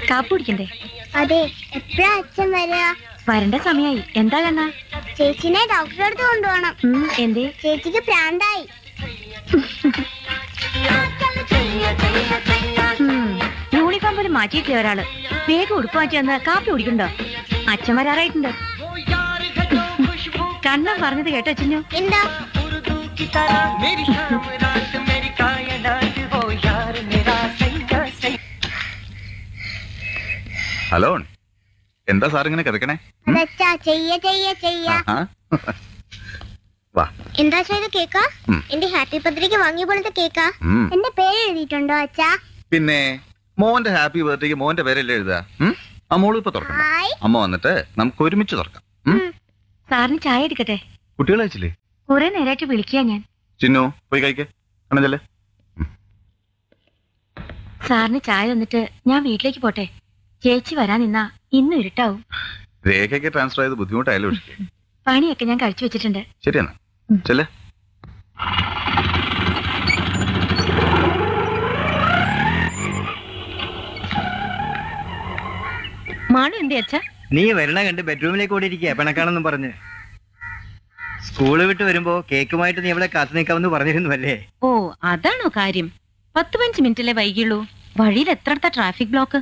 കാപ്പി കുടിക്കണ്ടേ അതെ എപ്പോഴാ അച്ഛൻ വരിക വരണ്ട സമയായി എന്താ കണ്ണ ചേച്ചിനെ ഡോക്ടറെ അടുത്ത് കൊണ്ടുപോകണം എന്തേ ചേച്ചിക്ക് പ്രാന്തായി ഉം, യൂണിഫോം പോലും മാറ്റിയിട്ടില്ല ഒരാള് വേഗം ഉടുപ്പ് മാറ്റി വന്ന് കാപ്പി കുടിക്കണ്ടോ അച്ഛൻ വരാറായിട്ടുണ്ട് കണ്ണൻ പറഞ്ഞത് കേട്ടോ അച്ഛനു എന്താ मेरी शाम रात मेरी कायनात हो यार मेरा सैया सैया ഹലോ എന്താ സാർ ഇങ്ങനെ കിതക്കണേ ഉം? അതച്ഛാ ചെയ്യ ചെയ്യ ചെയ്യ ആഹാ. വാ എന്താ ചെയ്ത് കേക്കാ ഉം. എന്റെ ഹാപ്പി ബർത്ത്ഡേക്ക് വാങ്ങിയ പോലത്തെ കേക്കാ ഉം. എന്റെ പേര് എഴുതിയിട്ടുണ്ടോ അച്ഛാ പിന്നെ മോന്റെ ഹാപ്പി ബർത്ത്ഡേക്ക് മോന്റെ പേരല്ലേ എഴുതാ ഉം? ആ മോള് ഇപ്പൊ തുറക്കണ്ട ഹായ് അമ്മ വന്നിട്ട് നമുക്ക് ഒരുമിച്ച് തുറക്കാം ഉം? സാറിന് ചായ എടുക്കട്ടെ കുട്ടികൾ അയച്ചില്ലേ കുറെ നേരമായിട്ട് വിളിക്കുക ഞാൻ ചിന്നു പോയി കഴിക്കേ കണച്ചല്ലേ സാറിന് ചായ തന്നിട്ട് ഞാൻ വീട്ടിലേക്ക് പോട്ടെ ചേച്ചി വരാൻ നിന്നാ ഇന്നും ഇരുട്ടാവും രേഖയ്ക്ക് ട്രാൻസ്ഫർ ചെയ്ത് ബുദ്ധിമുട്ടായാലും പക്ഷേ പണിയൊക്കെ ഞാൻ കഴിച്ചു വെച്ചിട്ടുണ്ട് ശരിയെന്നാ ഉം. ചെല്ലേ മാണു എന്തേ അച്ഛാ നീ വരണ കണ്ട് ബെഡ്റൂമിലേക്ക് ഓടി ഇരിക്കുക പിണക്കാണെന്നും പറഞ്ഞ് സ്കൂള് വിട്ട് വരുമ്പോ കേക്കുമായിട്ട് നീ ഇവിടെ കാത്തു നിൽക്കാമെന്ന് പറഞ്ഞിരുന്നു അല്ലേ ഓ അതാണോ കാര്യം പത്ത് പതിനഞ്ച് മിനിറ്റല്ലേ വൈകിയുള്ളൂ വഴിയിൽ എത്രടത്ത ട്രാഫിക് ബ്ലോക്ക്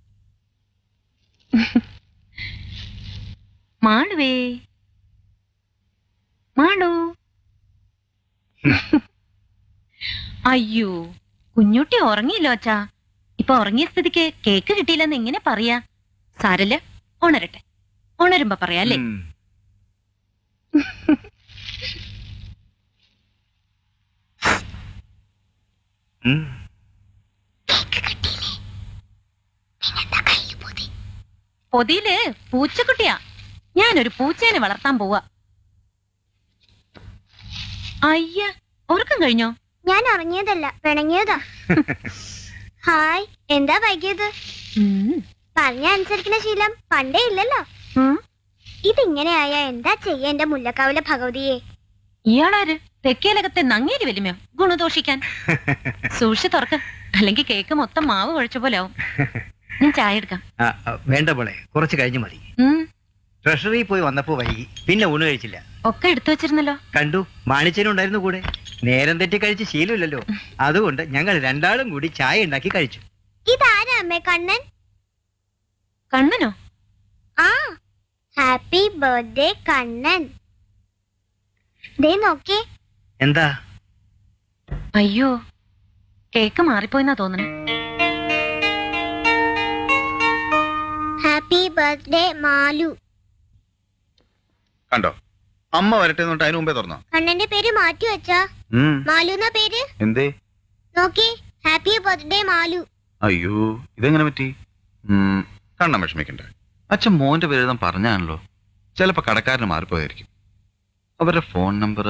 മാളുവേ മാളു അയ്യോ കുഞ്ഞുട്ടി ഉറങ്ങിയില്ലോ അച്ഛാ ഇപ്പൊ ഉറങ്ങിയ സ്ഥിതിക്ക് കേക്ക് കിട്ടിയില്ലെന്ന് എങ്ങനെ പറയാ സാരല്ല ഉണരട്ടെ ഉണരുമ്പോ പറയാല്ലേ ഉം. ഉം. പൊതിയില് പൂച്ചക്കുട്ടിയാ ഞാനൊരു പൂച്ചേനെ വളർത്താൻ പോവാ അയ്യ ഉറക്കം കഴിഞ്ഞോ ഞാൻ ഉറങ്ങിയതല്ല പിണങ്ങിയതാ ഹായ് എന്താ വൈകിയത് ഉം. പറഞ്ഞ അനുസരിക്കുന്ന ശീലം പണ്ടേ ഇല്ലല്ലോ ഉം. ഇതിങ്ങനെ എന്താ ചെയ്യ എന്റെ മുല്ലക്കാവിലെ ഭഗവതിയെ ഇയാളാര് തെക്കേലകത്തെ നങ്ങേരി വലിമയോ ഗുണദോഷിക്കാൻ സൂക്ഷിച്ച് തുറക്ക് അല്ലെങ്കിൽ കേക്ക് മൊത്തം മാവ് കുഴച്ച പോലെ ആവും ഞാൻ ചായ എടുക്കാം ആ, ആ, വേണ്ട പോളെ കുറച്ച് കഴിഞ്ഞ് മതി ഉം. ട്രഷറി പോയി വന്നപ്പോ വൈകി പിന്നെ ഊണ് കഴിച്ചില്ല ഒക്കെ എടുത്തു വെച്ചിരുന്നല്ലോ കണ്ടു മാണിച്ചനും ഉണ്ടായിരുന്നു കൂടെ നേരം തെറ്റി കഴിച്ച് ശീലമില്ലല്ലോ അതുകൊണ്ട് ഞങ്ങൾ രണ്ടാളും കൂടി ചായ ഉണ്ടാക്കി കഴിച്ചു ഇതാരാ അമ്മേ കണ്ണൻ കണ്ണനോ ആ ഹാപ്പി ബർത്ത്ഡേ കണ്ണൻ ദേ നോക്കേ എന്താ അയ്യോ കേക്ക് മാറിപ്പോയെന്നാ തോന്നണേ ഹാപ്പി ബർത്ത്ഡേ മാലു കണ്ടോ അമ്മ വരട്ടെ എന്നിട്ട് അതിന് മുമ്പേ തുറന്നോ കണ്ണന്റെ പേര് മാറ്റി വെച്ചാ ഉം. മാലു എന്ന പേര് എന്തേ നോക്കേ ഹാപ്പി ബർത്ത്ഡേ മാലു അയ്യോ ഇതെങ്ങനെ പറ്റി ഉം, കണ്ണം വിഷമിക്കണ്ട അച്ഛൻ മോന്റെ പേര് എഴുതാൻ പറഞ്ഞാണല്ലോ ചിലപ്പോ കടക്കാരന് മാറിപ്പോയായിരിക്കും അവരുടെ ഫോൺ നമ്പർ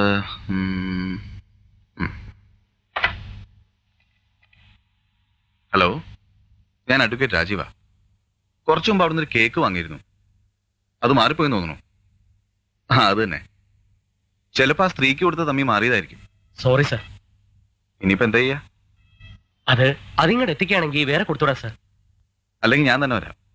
ഹലോ ഞാൻ അഡ്വക്കേറ്റ് രാജീവ കുറച്ചു മുമ്പ് അവിടുന്ന് ഒരു കേക്ക് വാങ്ങിയിരുന്നു അത് മാറിപ്പോയെന്ന് തോന്നുന്നു ആ അത് തന്നെ ചിലപ്പോ ആ സ്ത്രീക്ക് കൊടുത്ത തമ്മി മാറിയതായിരിക്കും സോറി സർ ഇനിയിപ്പോ എന്താ ചെയ്യാ അത് അതിങ്ങോട്ട് എത്തിക്കുകയാണെങ്കിൽ വേറെ കൊടുത്തൂടാ സർ അല്ലെങ്കിൽ ഞാൻ തന്നെ വരാം